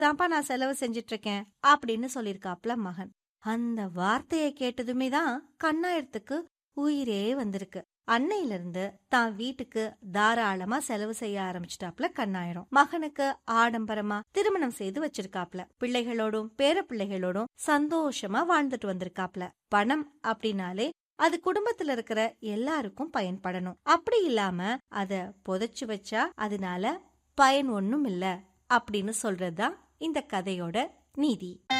தான்ப்பா நான் செலவு செஞ்சிட்டு இருக்கேன் அப்படின்னு சொல்லியிருக்காப்ல மகன் அந்த வார்த்தையை கேட்டதுமே தான் கண்ணாயிரத்துக்கு உயிரே வந்திருக்கு அன்னையில இருந்து தான் வீட்டுக்கு தாராளமா செலவு செய்ய ஆரம்பிச்சிட்டாப்ல கண்ணாயிரம் மகனுக்கு ஆடம்பரமா திருமணம் செய்து வச்சிருக்காப்ல பிள்ளைகளோடும் பேர பிள்ளைகளோடும் சந்தோஷமா வாழ்ந்துட்டு வந்திருக்காப்ல பணம் அப்படின்னாலே அது குடும்பத்துல இருக்கிற எல்லாருக்கும் பயன்படணும் அப்படி இல்லாம அத புதைச்சு வச்சா அதனால பயன் ஒண்ணும் இல்ல அப்படின்னு சொல்றதுதான் இந்த கதையோட நீதி